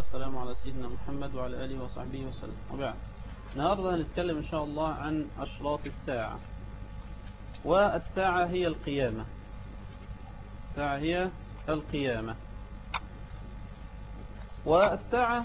والسلام على سيدنا محمد وعلى آله وصحبه وسلم وبعد النهاردة هنتكلم إن شاء الله عن أشراط الساعة والساعة هي القيامة الساعة هي القيامة والساعة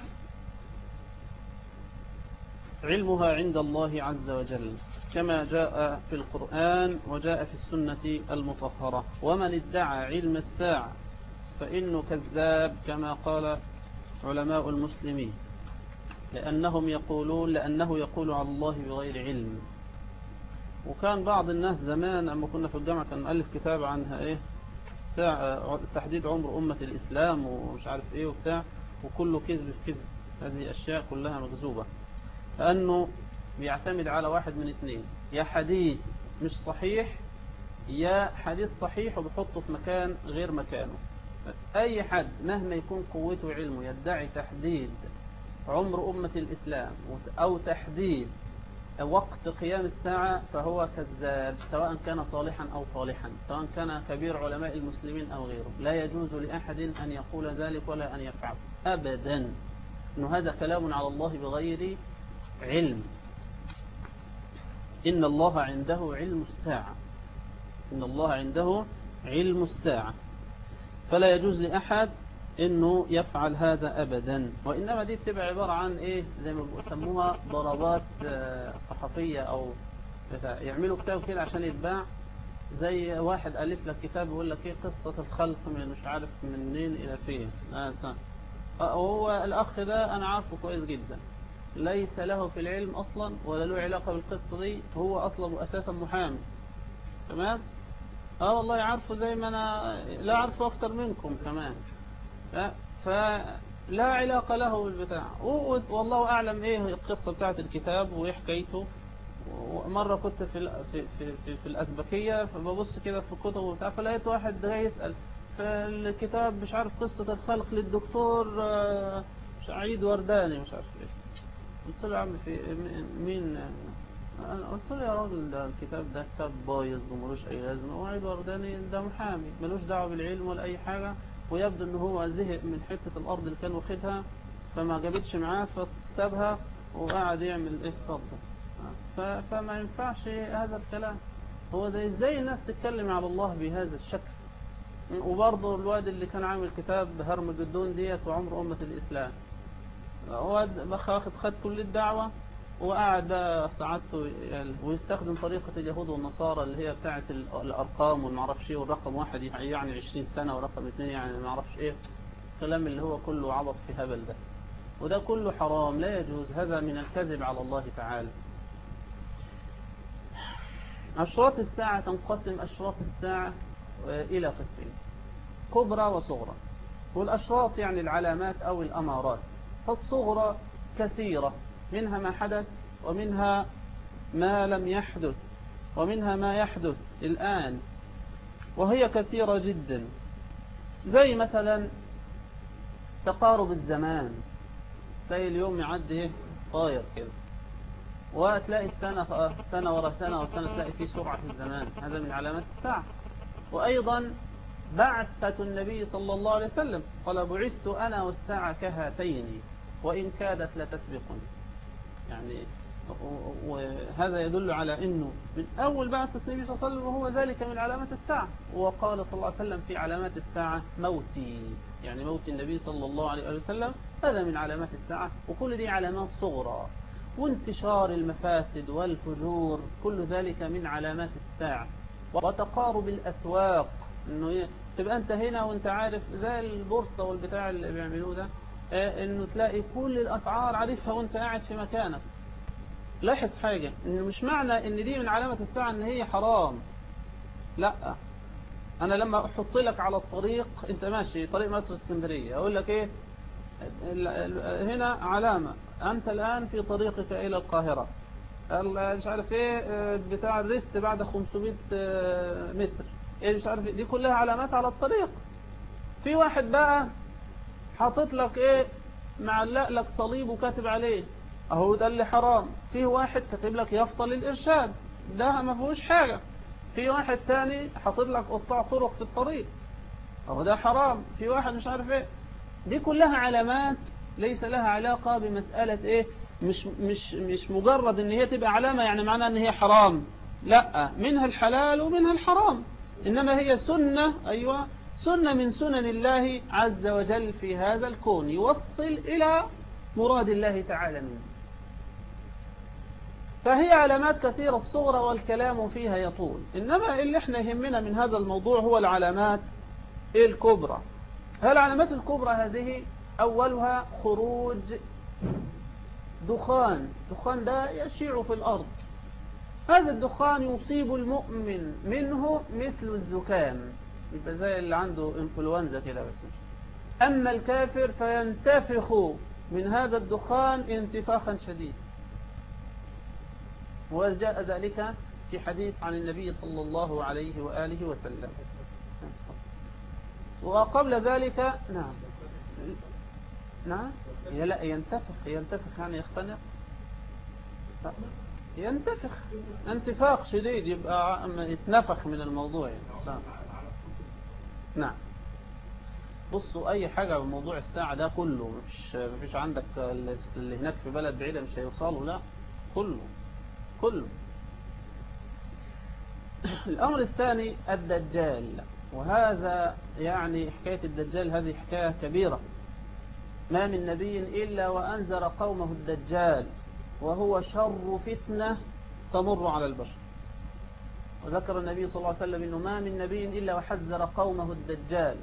علمها عند الله عز وجل كما جاء في القرآن وجاء في السنة المطهرة ومن ادعى علم الساعة فإنه كذاب كما قال علماء المسلمين لأنهم يقولون لأنه يقول على الله بغير علم وكان بعض الناس زمان أما كنا في الجامعة كان مؤلف كتاب عنها إيه الساعة تحديد عمر أمة الإسلام ومش عارف إيه وبتاع وكله كذب في كذب هذه أشياء كلها مكذوبة لأنه بيعتمد على واحد من اثنين يا حديث مش صحيح يا حديث صحيح وبيحطه في مكان غير مكانه بس أي حد مهما يكون قوته علمه يدعي تحديد عمر أمة الإسلام أو تحديد وقت قيام الساعة فهو كذاب سواء كان صالحا أو طالحا سواء كان كبير علماء المسلمين أو غيره لا يجوز لأحد أن يقول ذلك ولا أن يفعل أبدا أنه هذا كلام على الله بغير علم إن الله عنده علم الساعة إن الله عنده علم الساعة فلا يجوز لأحد انه يفعل هذا ابدا وانما دي بتبقى عبارة عن ايه زي ما بيسموها ضربات صحفية او بتاع يعملوا كتاب كده عشان يتباع زي واحد الف لك كتاب يقول لك ايه قصة الخلق من مش عارف منين الى فين آه هو الاخ ده انا عارفه كويس جدا ليس له في العلم اصلا ولا له علاقة بالقصة دي هو اصلا اساسا محامي تمام اه والله عارفه زي ما انا لا عارفه اكتر منكم كمان فلا علاقة له بالبتاع والله أعلم إيه القصة بتاعت الكتاب وإيه حكايته مرة كنت في في في في, في الأزبكية فببص كده في الكتب وبتاع فلقيت واحد جاي يسأل فالكتاب مش عارف قصة الخلق للدكتور مش عيد ورداني مش عارف إيه قلت له يا عم في مين أنا قلت له يا راجل ده الكتاب ده كتاب بايظ وملوش أي لازمة وعيد ورداني ده محامي ملوش دعوة بالعلم ولا أي حاجة ويبدو ان هو زهق من حتة الارض اللي كان واخدها فما جابتش معاه فسابها وقعد يعمل ايه اتفضل فما ينفعش هذا الكلام هو ده ازاي الناس تتكلم على الله بهذا الشكل وبرضه الواد اللي كان عامل كتاب هرم الجدون ديت وعمر أمة الإسلام هو خد خد كل الدعوة وقعد بقى سعادته يعني ويستخدم طريقة اليهود والنصارى اللي هي بتاعة الأرقام والمعرفش ايه والرقم واحد يعني 20 سنة ورقم اثنين يعني معرفش ايه الكلام اللي هو كله عبط في هبل ده وده كله حرام لا يجوز هذا من الكذب على الله تعالى أشراط الساعة تنقسم أشراط الساعة إلى قسمين كبرى وصغرى والأشراط يعني العلامات أو الأمارات فالصغرى كثيرة منها ما حدث ومنها ما لم يحدث ومنها ما يحدث الآن وهي كثيرة جدا زي مثلا تقارب الزمان تلاقي اليوم يعدي طاير كده وتلاقي السنة سنة ورا سنة وسنة تلاقي فيه سرعة في الزمان هذا من علامات الساعة وأيضا بعثة النبي صلى الله عليه وسلم قال بعثت أنا والساعة كهاتين وإن كادت لتسبقني يعني وهذا يدل على أنه من أول بعثة النبي صلى الله عليه وسلم وهو ذلك من علامات الساعة وقال صلى الله عليه وسلم في علامات الساعة موتي يعني موت النبي صلى الله عليه وسلم هذا من علامات الساعة وكل دي علامات صغرى وانتشار المفاسد والفجور كل ذلك من علامات الساعة وتقارب الأسواق انه تبقى انت هنا وانت عارف زي البورصة والبتاع اللي بيعملوه ده انه تلاقي كل الاسعار عارفها وانت قاعد في مكانك لاحظ حاجة انه مش معنى ان دي من علامة الساعة ان هي حرام لا انا لما احط لك على الطريق انت ماشي طريق مصر اسكندرية اقول لك ايه هنا علامة انت الان في طريقك الى القاهرة مش عارف ايه بتاع الريست بعد 500 متر ايه مش عارف دي كلها علامات على الطريق في واحد بقى حاطط لك ايه معلق لك صليب وكاتب عليه اهو ده اللي حرام في واحد كاتب لك يفطل الارشاد ده ما فيهوش حاجة في واحد تاني حاطط لك قطاع طرق في الطريق اهو ده حرام في واحد مش عارف ايه دي كلها علامات ليس لها علاقة بمسألة إيه مش, مش, مش مجرد ان هي تبقى علامة يعني معناها ان هي حرام لا منها الحلال ومنها الحرام إنما هي سنة أيوة سنة من سنن الله عز وجل في هذا الكون يوصل إلى مراد الله تعالى منه فهي علامات كثيرة الصغرى والكلام فيها يطول إنما اللي احنا يهمنا من هذا الموضوع هو العلامات الكبرى العلامات الكبرى هذه أولها خروج دخان دخان ده يشيع في الأرض هذا الدخان يصيب المؤمن منه مثل الزكام يبقى زي اللي عنده انفلونزا كده بس أما الكافر فينتفخ من هذا الدخان انتفاخا شديدا وجاء ذلك في حديث عن النبي صلى الله عليه وآله وسلم وقبل ذلك نعم نعم لا ينتفخ ينتفخ يعني يختنق ينتفخ انتفاخ شديد يبقى يتنفخ من الموضوع يعني. نعم بصوا اي حاجة بموضوع الساعة ده كله مش مفيش عندك اللي هناك في بلد بعيدة مش هيوصلوا لا كله كله الامر الثاني الدجال وهذا يعني حكاية الدجال هذه حكاية كبيرة ما من نبي إلا وأنذر قومه الدجال وهو شر فتنة تمر على البشر وذكر النبي صلى الله عليه وسلم أنه ما من نبي إلا وحذر قومه الدجال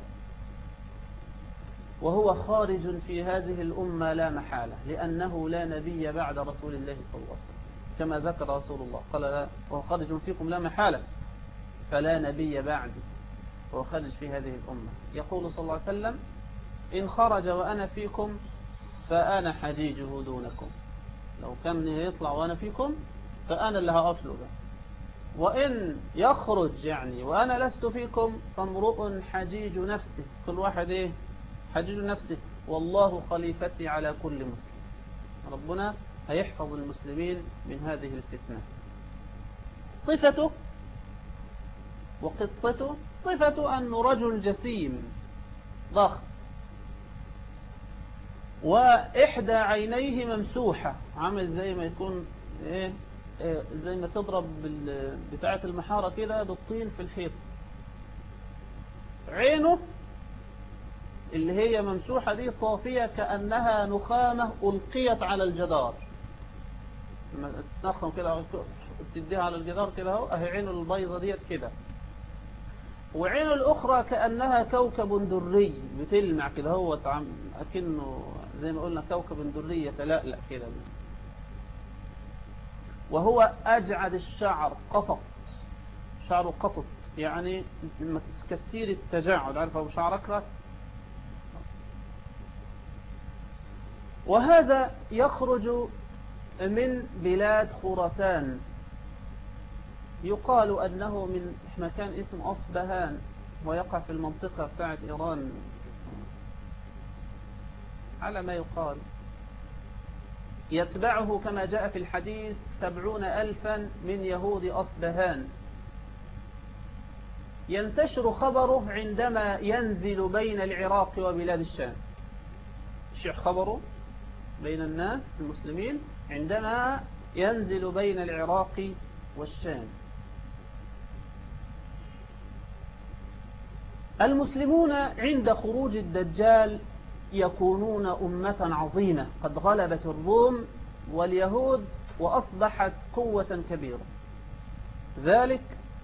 وهو خارج في هذه الأمة لا محالة لأنه لا نبي بعد رسول الله صلى الله عليه وسلم كما ذكر رسول الله قال لا وهو خارج فيكم لا محالة فلا نبي بعدي وهو خارج في هذه الأمة يقول صلى الله عليه وسلم إن خرج وأنا فيكم فأنا حجيجه دونكم لو كان يطلع وأنا فيكم فأنا اللي هقف له ده وإن يخرج يعني وأنا لست فيكم فامرؤ حجيج نفسه كل واحد إيه حجيج نفسه والله خليفتي على كل مسلم ربنا هيحفظ المسلمين من هذه الفتنة صفته وقصته صفة أنه رجل جسيم ضخم وإحدى عينيه ممسوحة عامل زي ما يكون إيه, إيه زي ما تضرب بتاعة المحارة كده بالطين في الحيط عينه اللي هي ممسوحة دي طافية كأنها نخامة ألقيت على الجدار لما تنخم كده تديها على الجدار كده اهو اهي عينه البيضة ديت كده وعينه الأخرى كأنها كوكب دري بتلمع كده هو أكنه زي ما قلنا كوكب دري يتلألأ كده وهو أجعد الشعر قطط شعره قطط يعني كثير التجاعد عارف أبو شعر أكرت وهذا يخرج من بلاد خراسان يقال أنه من مكان اسم أصبهان ويقع في المنطقة بتاعت إيران على ما يقال يتبعه كما جاء في الحديث سبعون ألفا من يهود أصبهان ينتشر خبره عندما ينزل بين العراق وبلاد الشام شيع خبره بين الناس المسلمين عندما ينزل بين العراق والشام المسلمون عند خروج الدجال يكونون أمة عظيمة قد غلبت الروم واليهود وأصبحت قوة كبيرة ذلك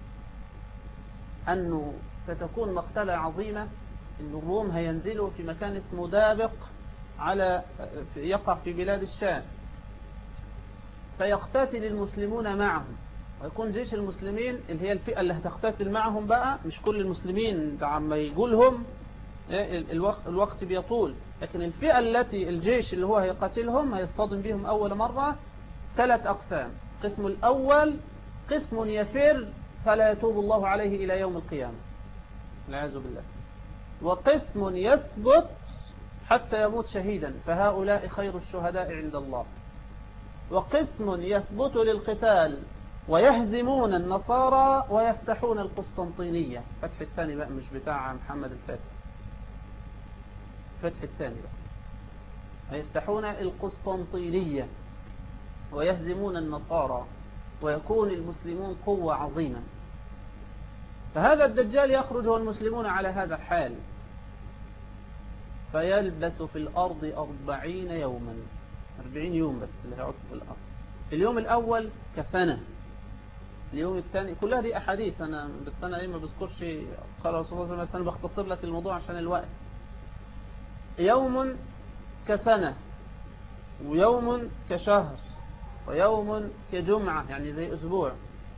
أنه ستكون مقتلة عظيمة أن الروم هينزلوا في مكان اسمه دابق على يقع في بلاد الشام فيقتتل المسلمون معهم ويكون جيش المسلمين اللي هي الفئة اللي هتقتتل معهم بقى مش كل المسلمين ده عما يقولهم إيه، الوقت, الوقت بيطول لكن الفئة التي الجيش اللي هو هيقاتلهم هيصطدم بهم أول مرة ثلاث أقسام قسم الأول قسم يفر فلا يتوب الله عليه إلى يوم القيامة العياذ بالله وقسم يثبت حتى يموت شهيدا فهؤلاء خير الشهداء عند الله وقسم يثبت للقتال ويهزمون النصارى ويفتحون القسطنطينية فتح الثاني بقى مش بتاع محمد الفاتح فتح الثاني بقى هيفتحون القسطنطينية ويهزمون النصارى ويكون المسلمون قوة عظيمة فهذا الدجال يخرج والمسلمون على هذا الحال فيلبس في الأرض أربعين يوما أربعين يوم بس اللي هيقعد في الأرض اليوم الأول كسنة اليوم الثاني كلها دي أحاديث أنا بس أنا إيه ما بذكرش قال رسول الله صلى الله عليه وسلم بختصر لك الموضوع عشان الوقت يوم كسنة ويوم كشهر ويوم كجمعة يعني زي أسبوع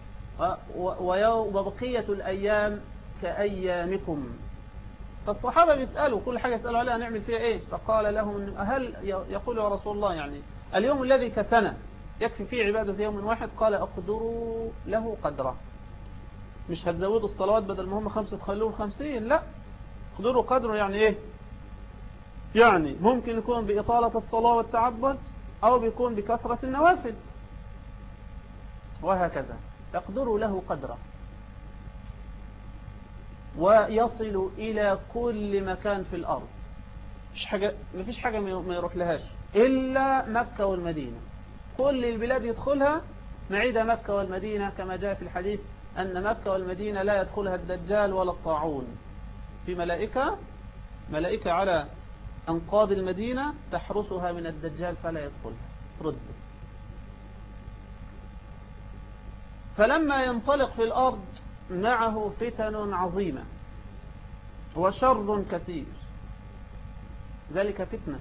وبقية الأيام كأيامكم فالصحابة بيسألوا كل حاجة يسألوا عليها نعمل فيها إيه فقال لهم هل يقول يا رسول الله يعني اليوم الذي كسنة يكفي فيه عبادة يوم واحد قال أقدروا له قدره مش هتزودوا الصلوات بدل ما هم خمسة تخلوهم خمسين لا اقدروا قدره يعني ايه يعني ممكن يكون بإطالة الصلاة والتعبد أو بيكون بكثرة النوافل وهكذا يقدروا له قدره ويصل إلى كل مكان في الأرض مفيش حاجة, مفيش حاجة ما يروح لهاش إلا مكة والمدينة كل البلاد يدخلها ما عدا مكة والمدينة كما جاء في الحديث أن مكة والمدينة لا يدخلها الدجال ولا الطاعون في ملائكة ملائكة على أنقاض المدينة تحرسها من الدجال فلا يدخلها رد فلما ينطلق في الأرض معه فتن عظيمة وشر كثير ذلك فتنة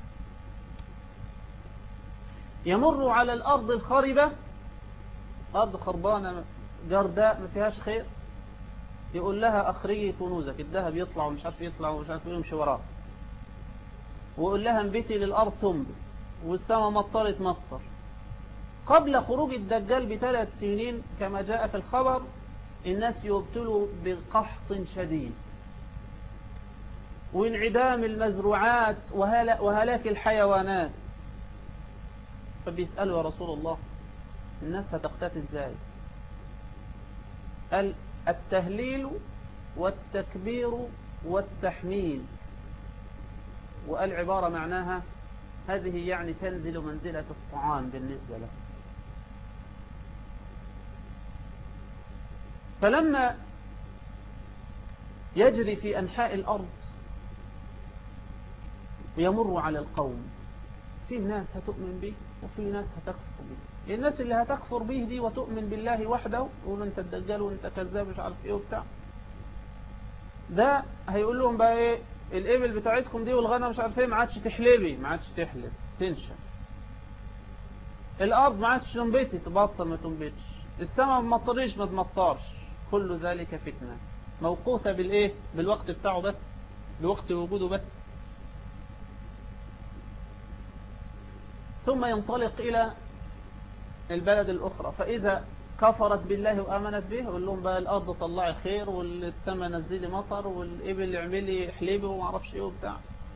يمر على الأرض الخربة أرض خربانة جرداء ما فيهاش خير يقول لها أخرجي كنوزك الذهب يطلع ومش عارف يطلع ومش عارف يمشي وراه ويقول لها انبتي للأرض تنبت والسماء مطرت مطر قبل خروج الدجال بثلاث سنين كما جاء في الخبر الناس يبتلوا بقحط شديد وانعدام المزروعات وهلاك الحيوانات فبيسألوا يا رسول الله الناس هتقتات ازاي قال التهليل والتكبير والتحميد وقال عبارة معناها هذه يعني تنزل منزلة الطعام بالنسبة له فلما يجري في أنحاء الأرض ويمر على القوم في ناس هتؤمن به وفي ناس هتكفر به الناس اللي هتكفر به دي وتؤمن بالله وحده يقولوا انت الدجال وانت كذاب مش عارف ايه وبتاع ده هيقول لهم بقى ايه الابل بتاعتكم دي والغنم مش عارف ايه ما عادش تحلبي ما عادش تحلب تنشف الارض ما عادش تنبتي تبطل ما تنبتش السماء ما تمطريش ما تمطرش كل ذلك فتنة موقوتة بالايه بالوقت بتاعه بس بوقت وجوده بس ثم ينطلق إلى البلد الأخرى فإذا كفرت بالله وآمنت به يقول لهم بقى الأرض طلعي خير والسماء نزلي مطر والإبل اعملي حليبه وما اعرفش ايه وبتاع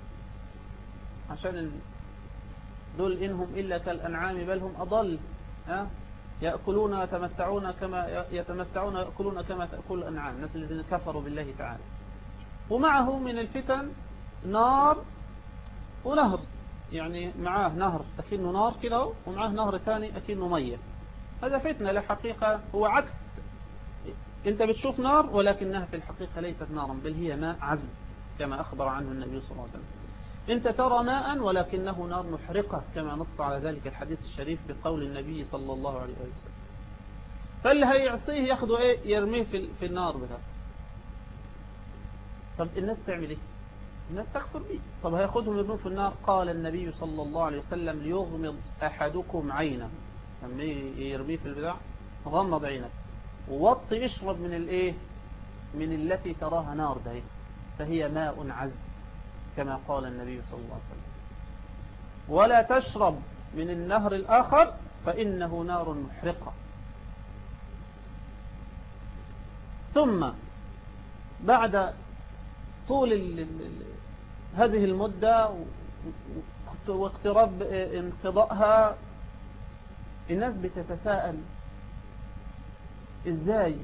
عشان دول إنهم إلا كالأنعام بل هم أضل ها يأكلون ويتمتعون كما يتمتعون ويأكلون كما تأكل الأنعام الناس الذين كفروا بالله تعالى ومعه من الفتن نار ونهر يعني معاه نهر أكنه نار كده ومعاه نهر ثاني أكنه مية هذا فتنة لحقيقة هو عكس انت بتشوف نار ولكنها في الحقيقة ليست نارا بل هي ماء عذب كما أخبر عنه النبي صلى الله عليه وسلم انت ترى ماء ولكنه نار محرقة كما نص على ذلك الحديث الشريف بقول النبي صلى الله عليه وسلم فاللي هيعصيه ياخده ايه يرميه في, في النار بها طب الناس تعمل ايه الناس تكفر به طب هياخدهم يرمون في النار قال النبي صلى الله عليه وسلم ليغمض أحدكم عينه لما يرميه في البدع غمض عينك ووطي اشرب من الايه من التي تراها نار ده فهي ماء عذب كما قال النبي صلى الله عليه وسلم ولا تشرب من النهر الآخر فإنه نار محرقة ثم بعد طول هذه المدة واقتراب انقضائها الناس بتتساءل ازاي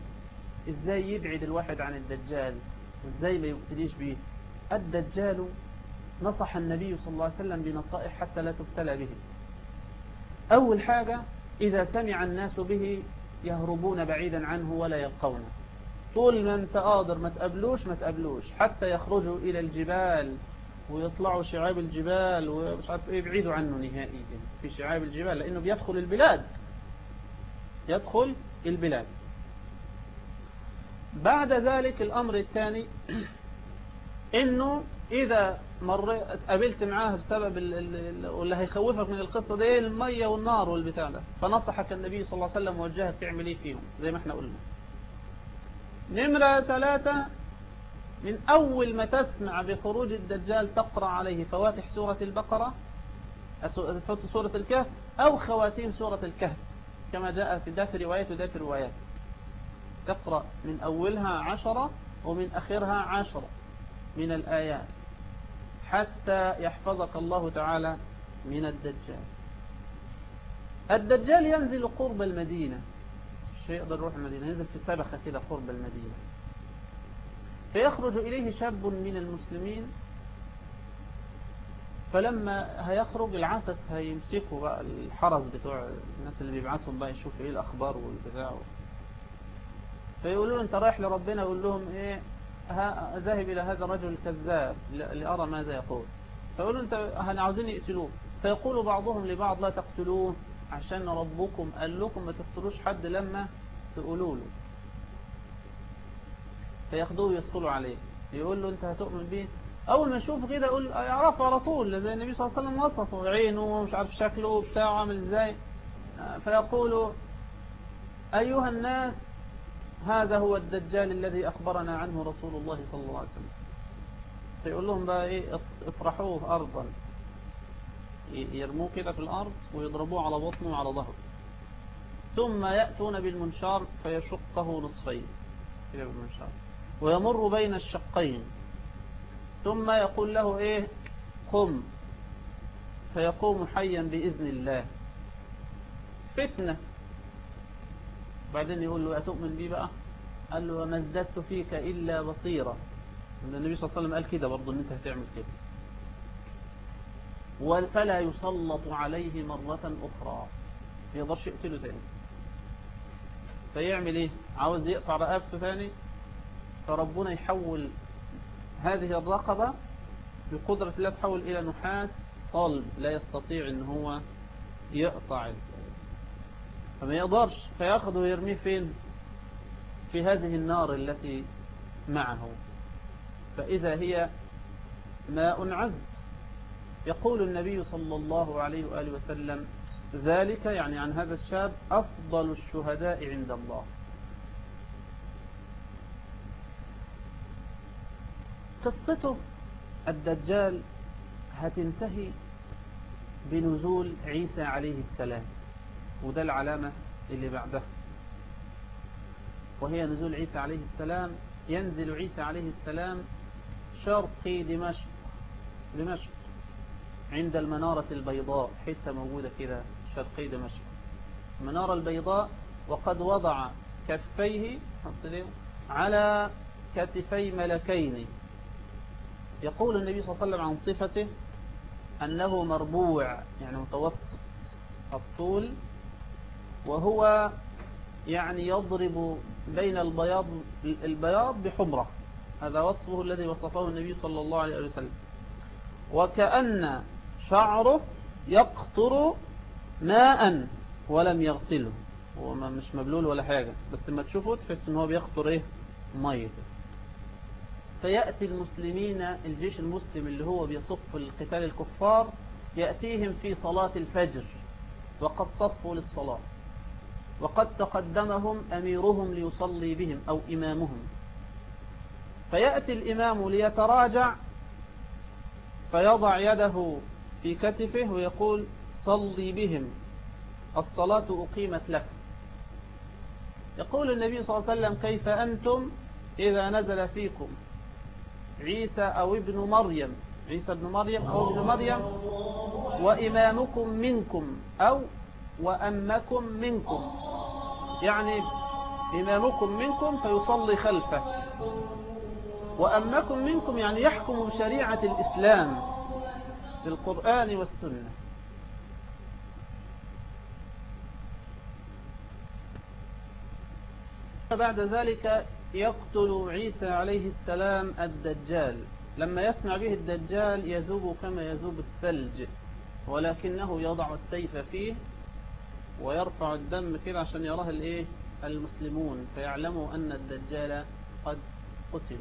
ازاي يبعد الواحد عن الدجال وازاي ما يبتليش به الدجال نصح النبي صلى الله عليه وسلم بنصائح حتى لا تبتلى به أول حاجة إذا سمع الناس به يهربون بعيدا عنه ولا يلقونه طول ما انت قادر ما تقابلوش ما تقابلوش حتى يخرجوا إلى الجبال ويطلعوا شعاب الجبال ومش عارف ايه يبعدوا عنه نهائيا في شعاب الجبال لأنه بيدخل البلاد يدخل البلاد بعد ذلك الأمر الثاني انه اذا مر قابلت معاه بسبب اللي هيخوفك من القصة دي المية والنار والبتاع ده فنصحك النبي صلى الله عليه وسلم ووجهك تعمل ايه فيهم زي ما احنا قلنا نمرة ثلاثة من أول ما تسمع بخروج الدجال تقرأ عليه فواتح سورة البقرة سورة الكهف أو خواتيم سورة الكهف كما جاء في ده في روايات وده في روايات تقرأ من أولها عشرة ومن آخرها عشرة من الآيات حتى يحفظك الله تعالى من الدجال الدجال ينزل قرب المدينة مش يقدر يروح المدينة ينزل في سبخة كده قرب المدينة فيخرج إليه شاب من المسلمين فلما هيخرج العسس هيمسكوا بقى الحرس بتوع الناس اللي بيبعتهم بقى يشوفوا ايه الأخبار والبتاع فيقولوا له انت رايح لربنا يقول لهم ايه ذاهب إلى هذا الرجل الكذاب لأرى ماذا يقول فيقولوا انت عاوزين يقتلوه فيقول بعضهم لبعض لا تقتلوه عشان ربكم قال لكم ما تقتلوش حد لما تقولوا له فياخدوه ويدخلوا عليه يقول له انت هتؤمن بيه اول ما يشوف كده يقول يعرفه على طول زي النبي صلى الله عليه وسلم وصفه عينه مش عارف شكله بتاعه عامل ازاي فيقول ايها الناس هذا هو الدجال الذي اخبرنا عنه رسول الله صلى الله عليه وسلم فيقول لهم بقى ايه اطرحوه ارضا يرموه كده في الارض ويضربوه على بطنه وعلى ظهره ثم يأتون بالمنشار فيشقه نصفين كده بالمنشار ويمر بين الشقين ثم يقول له ايه قم فيقوم حيا بإذن الله فتنة بعدين يقول له أتؤمن بي بقى قال له وما ازددت فيك إلا بصيرة النبي صلى الله عليه وسلم قال كده برضه ان انت هتعمل كده فلا يسلط عليه مرة أخرى ما يقدرش يقتله تاني فيعمل ايه عاوز يقطع رقبته تاني فربنا يحول هذه الرقبة بقدرة الله تحول إلى نحاس صلب لا يستطيع ان هو يقطع فما يقدرش فياخذه ويرميه فين في هذه النار التي معه فإذا هي ماء عذب يقول النبي صلى الله عليه وآله وسلم ذلك يعني عن هذا الشاب أفضل الشهداء عند الله قصته الدجال هتنتهي بنزول عيسى عليه السلام وده العلامة اللي بعدها وهي نزول عيسى عليه السلام ينزل عيسى عليه السلام شرقي دمشق دمشق عند المنارة البيضاء حتة موجودة كده شرقي دمشق المنارة البيضاء وقد وضع كفيه على كتفي ملكين يقول النبي صلى الله عليه وسلم عن صفته أنه مربوع يعني متوسط الطول وهو يعني يضرب بين البياض البياض بحمرة هذا وصفه الذي وصفه النبي صلى الله عليه وسلم وكأن شعره يقطر ماء ولم يغسله هو مش مبلول ولا حاجة بس ما تشوفه تحس ان هو بيقطر ايه مية فيأتي المسلمين الجيش المسلم اللي هو بيصف القتال الكفار يأتيهم في صلاة الفجر وقد صفوا للصلاة وقد تقدمهم أميرهم ليصلي بهم أو إمامهم فيأتي الإمام ليتراجع فيضع يده في كتفه ويقول صلي بهم الصلاة أقيمت لك يقول النبي صلى الله عليه وسلم كيف أنتم إذا نزل فيكم عيسى أو ابن مريم عيسى ابن مريم أو ابن مريم وإمامكم منكم أو وأمكم منكم يعني إمامكم منكم فيصلي خلفه وأمكم منكم يعني يحكم بشريعة الإسلام بالقرآن والسنة بعد ذلك يقتل عيسى عليه السلام الدجال لما يسمع به الدجال يذوب كما يذوب الثلج ولكنه يضع السيف فيه ويرفع الدم كده عشان يراه الايه المسلمون فيعلموا أن الدجال قد قتل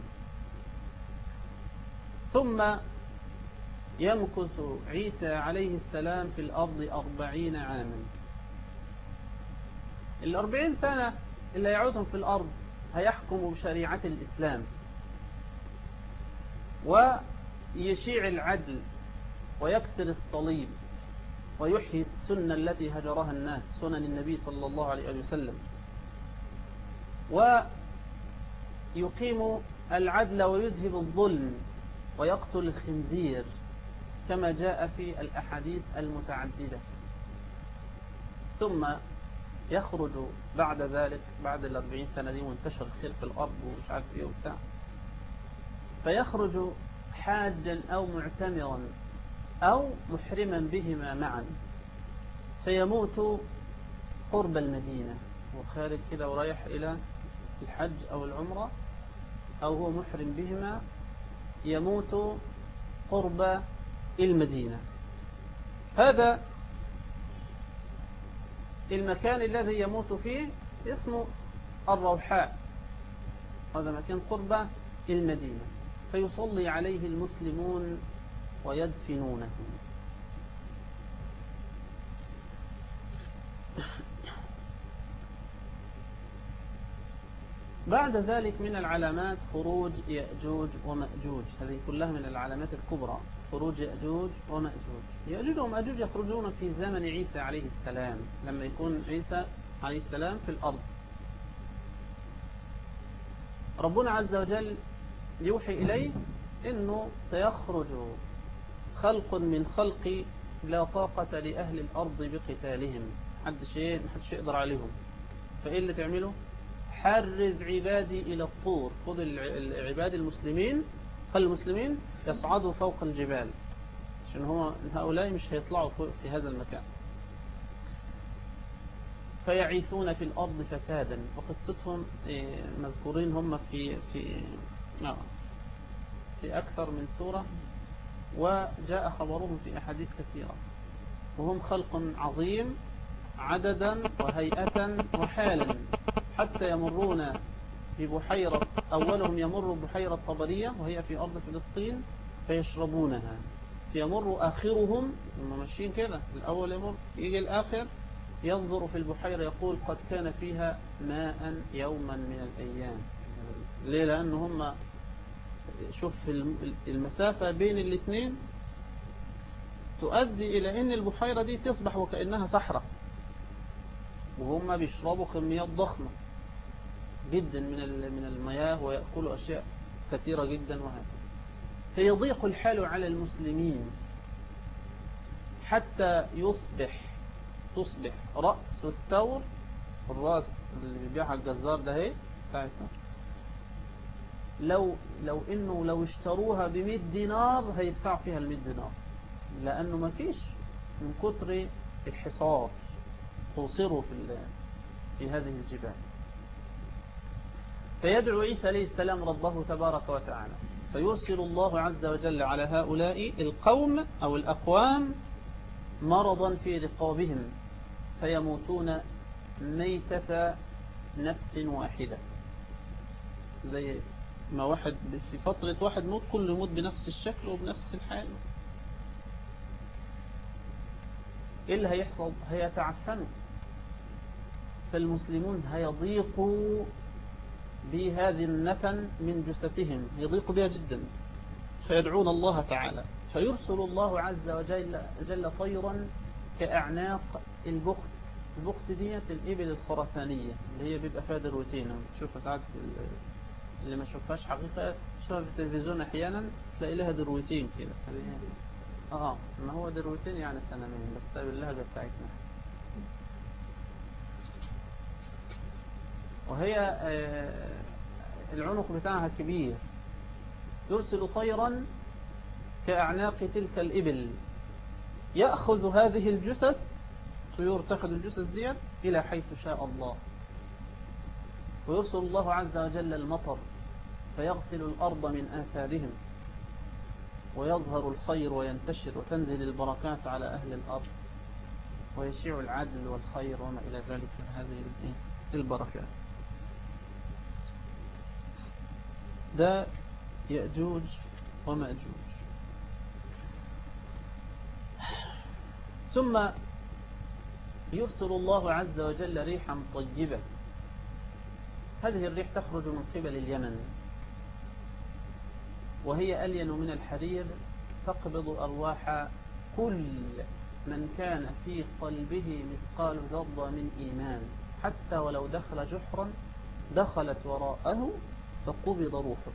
ثم يمكث عيسى عليه السلام في الأرض أربعين عاما الأربعين سنة اللي يعودهم في الأرض هيحكم بشريعة الإسلام ويشيع العدل ويكسر الصليب ويحيي السنة التي هجرها الناس سنن النبي صلى الله عليه وسلم ويقيم العدل ويذهب الظلم ويقتل الخنزير كما جاء في الأحاديث المتعددة ثم يخرج بعد ذلك بعد الأربعين سنة دي وانتشر الخير في الأرض ومش عارف ايه وبتاع فيخرج حاجا أو معتمرا أو محرما بهما معا فيموت قرب المدينة وخارج كده ورايح إلى الحج أو العمرة أو هو محرم بهما يموت قرب المدينة هذا المكان الذي يموت فيه اسمه الروحاء هذا مكان قرب المدينة فيصلي عليه المسلمون ويدفنونه بعد ذلك من العلامات خروج يأجوج ومأجوج هذه كلها من العلامات الكبرى خروج يأجوج ومأجوج يأجوج ومأجوج يخرجون في زمن عيسى عليه السلام لما يكون عيسى عليه السلام في الأرض ربنا عز وجل يوحي إليه أنه سيخرج خلق من خلق لا طاقة لأهل الأرض بقتالهم حد شيء محدش يقدر عليهم فإيه اللي تعمله حرز عبادي إلى الطور خذ العباد المسلمين خلي المسلمين يصعدوا فوق الجبال عشان هو هؤلاء مش هيطلعوا في هذا المكان فيعيثون في الأرض فسادا وقصتهم مذكورين هم في في في أكثر من سورة وجاء خبرهم في أحاديث كثيرة وهم خلق عظيم عددا وهيئة وحالا حتى يمرون في بحيرة أولهم يمر بحيرة طبرية وهي في أرض فلسطين فيشربونها فيمر آخرهم هم ماشيين كده الأول يمر يجي الآخر ينظر في البحيرة يقول قد كان فيها ماء يوما من الأيام ليه لأن هم شوف المسافة بين الاثنين تؤدي إلى أن البحيرة دي تصبح وكأنها صحراء وهم بيشربوا كميات ضخمة جدا من من المياه ويأكلوا أشياء كثيرة جدا وهكذا فيضيق الحال على المسلمين حتى يصبح تصبح رأس الثور الرأس اللي بيبيعها الجزار ده هي بتاعتها لو لو انه لو اشتروها ب 100 دينار هيدفعوا فيها ال 100 دينار لانه ما فيش من كتر الحصار توصروا في في هذه الجبال فيدعو عيسى عليه السلام ربه تبارك وتعالى فيرسل الله عز وجل على هؤلاء القوم أو الأقوام مرضا في رقابهم فيموتون ميتة نفس واحدة زي ما واحد في فترة واحد موت كل يموت بنفس الشكل وبنفس الحال ايه اللي هيحصل هيتعفنوا فالمسلمون هيضيقوا بهذه النتن من جثتهم يضيق بها جدا فيدعون الله تعالى فيرسل الله عز وجل جل طيرا كأعناق البخت البخت ديت الإبل الخرسانية اللي هي بيبقى فيها دروتين تشوفها ساعات اللي ما شوفهاش حقيقة تشوفها في التلفزيون أحيانا تلاقي لها دروتين كده اه ما هو دروتين يعني سنمين بس باللهجة بتاعتنا وهي العنق بتاعها كبير يرسل طيرا كأعناق تلك الإبل يأخذ هذه الجثث طيور تأخذ الجثث ديت إلى حيث شاء الله ويرسل الله عز وجل المطر فيغسل الأرض من آثارهم ويظهر الخير وينتشر وتنزل البركات على أهل الأرض ويشيع العدل والخير وما إلى ذلك من هذه البركات ده يأجوج ومأجوج ثم يرسل الله عز وجل ريحا طيبة هذه الريح تخرج من قبل اليمن وهي ألين من الحرير تقبض أرواح كل من كان في قلبه مثقال ذرة من إيمان حتى ولو دخل جحرا دخلت وراءه فقبض روحه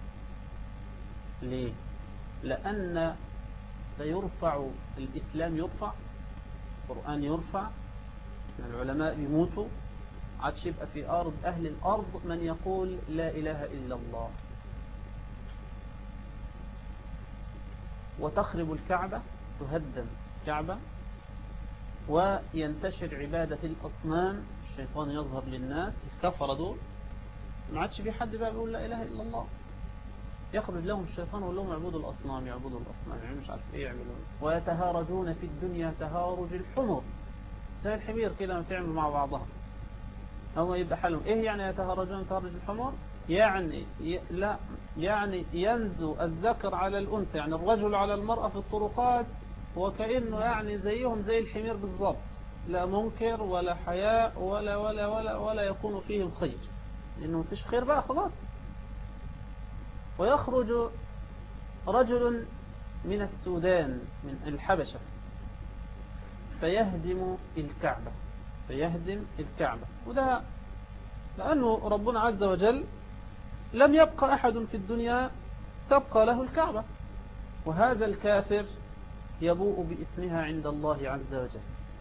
ليه لأن سيرفع الإسلام يرفع القرآن يرفع العلماء يموتوا عادش يبقى في أرض أهل الأرض من يقول لا إله إلا الله وتخرب الكعبة تهدم الكعبة وينتشر عبادة الأصنام الشيطان يظهر للناس الكفر دول ما عادش في حد بقى بيقول لا إله إلا الله يخرج لهم الشيطان ويقول لهم اعبدوا الأصنام يعبدوا الأصنام يعني مش عارف إيه يعملون ويتهارجون في الدنيا تهارج الحمر زي الحمير كده ما تعمل مع بعضها هو يبقى حلهم إيه يعني يتهارجون تهارج الحمر يعني لا يعني ينزو الذكر على الأنثى يعني الرجل على المرأة في الطرقات وكأنه يعني زيهم زي الحمير بالضبط لا منكر ولا حياء ولا ولا ولا ولا يكون فيه الخير لأنه مفيش خير بقى خلاص ويخرج رجل من السودان من الحبشة فيهدم الكعبة فيهدم الكعبة وده لأنه ربنا عز وجل لم يبقى أحد في الدنيا تبقى له الكعبة وهذا الكافر يبوء بإثمها عند الله عز وجل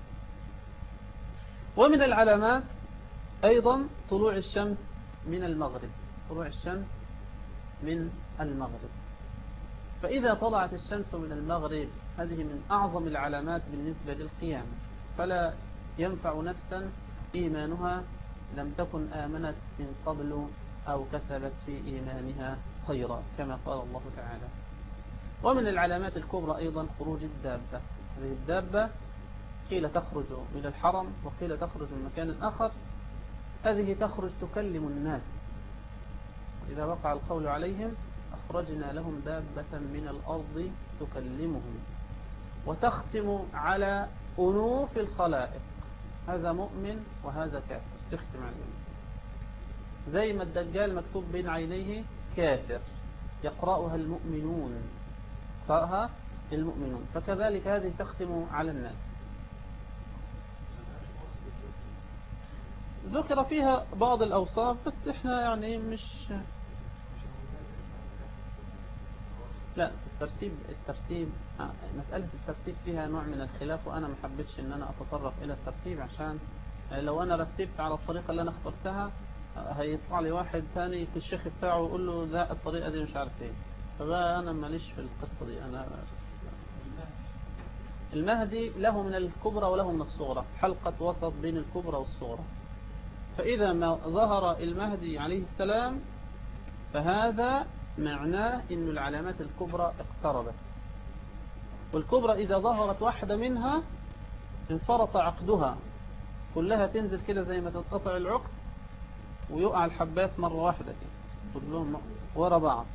ومن العلامات أيضا طلوع الشمس من المغرب طلوع الشمس من المغرب فإذا طلعت الشمس من المغرب هذه من أعظم العلامات بالنسبة للقيامة فلا ينفع نفسا إيمانها لم تكن آمنت من قبل أو كسبت في إيمانها خيرا كما قال الله تعالى ومن العلامات الكبرى أيضا خروج الدابة هذه الدابة قيل تخرج من الحرم وقيل تخرج من مكان آخر هذه تخرج تكلم الناس إذا وقع القول عليهم أخرجنا لهم دابة من الأرض تكلمهم وتختم على أنوف الخلائق هذا مؤمن وهذا كافر تختم عليهم زي ما الدجال مكتوب بين عينيه كافر يقرأها المؤمنون يقرأها المؤمنون فكذلك هذه تختم على الناس ذكر فيها بعض الأوصاف بس احنا يعني مش لا الترتيب الترتيب مسألة الترتيب فيها نوع من الخلاف وأنا ما حبيتش إن أنا أتطرق إلى الترتيب عشان لو أنا رتبت على الطريقة اللي أنا اخترتها هيطلع لي واحد تاني في الشيخ بتاعه ويقول له لا الطريقة دي مش عارف ايه فبقى أنا ماليش في القصة دي أنا المهدي له من الكبرى وله من الصغرى حلقة وسط بين الكبرى والصغرى فإذا ما ظهر المهدي عليه السلام فهذا معناه أن العلامات الكبرى اقتربت والكبرى إذا ظهرت واحدة منها انفرط عقدها كلها تنزل كده زي ما تتقطع العقد ويقع الحبات مرة واحدة كده كلهم ورا بعض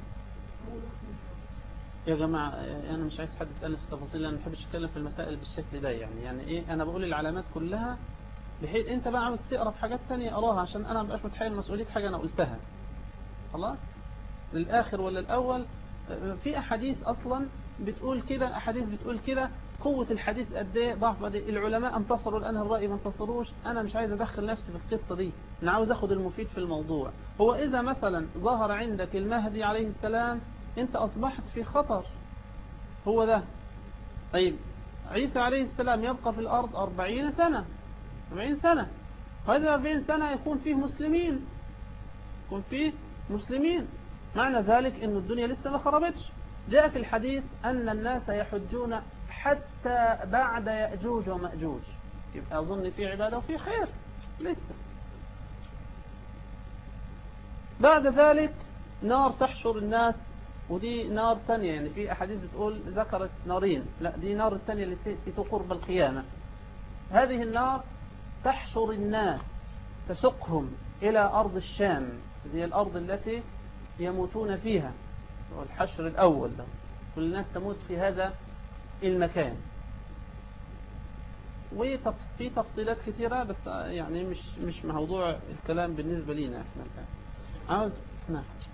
يا جماعة أنا مش عايز حد يسألني في التفاصيل لأن ما بحبش أتكلم في المسائل بالشكل ده يعني يعني إيه أنا بقول العلامات كلها بحيث أنت بقى عاوز تقرأ في حاجات تانية أراها عشان أنا ما بقاش متحيل مسؤولية حاجة أنا قلتها خلاص للآخر ولا الأول في أحاديث أصلا بتقول كده أحاديث بتقول كده قوة الحديث قد ايه ضعف قد ايه العلماء انتصروا الآن الرأي ما انتصروش أنا مش عايز أدخل نفسي في القصة دي أنا عاوز أخد المفيد في الموضوع هو إذا مثلا ظهر عندك المهدي عليه السلام أنت أصبحت في خطر هو ده طيب عيسى عليه السلام يبقى في الأرض أربعين سنة أربعين سنة وهذه أربعين سنة يكون فيه مسلمين يكون فيه مسلمين معنى ذلك أن الدنيا لسه ما خربتش جاء في الحديث أن الناس يحجون حتى بعد يأجوج ومأجوج يبقى أظن في عبادة وفي خير لسه بعد ذلك نار تحشر الناس ودي نار تانية يعني في أحاديث بتقول ذكرت نارين لا دي نار التانية التي تقرب القيامة هذه النار تحشر الناس تسقهم إلى أرض الشام هي الأرض التي يموتون فيها الحشر الأول ده كل الناس تموت في هذا المكان وفي تفصيلات كثيرة بس يعني مش مش موضوع الكلام بالنسبة لنا احنا الآن عاوز نعم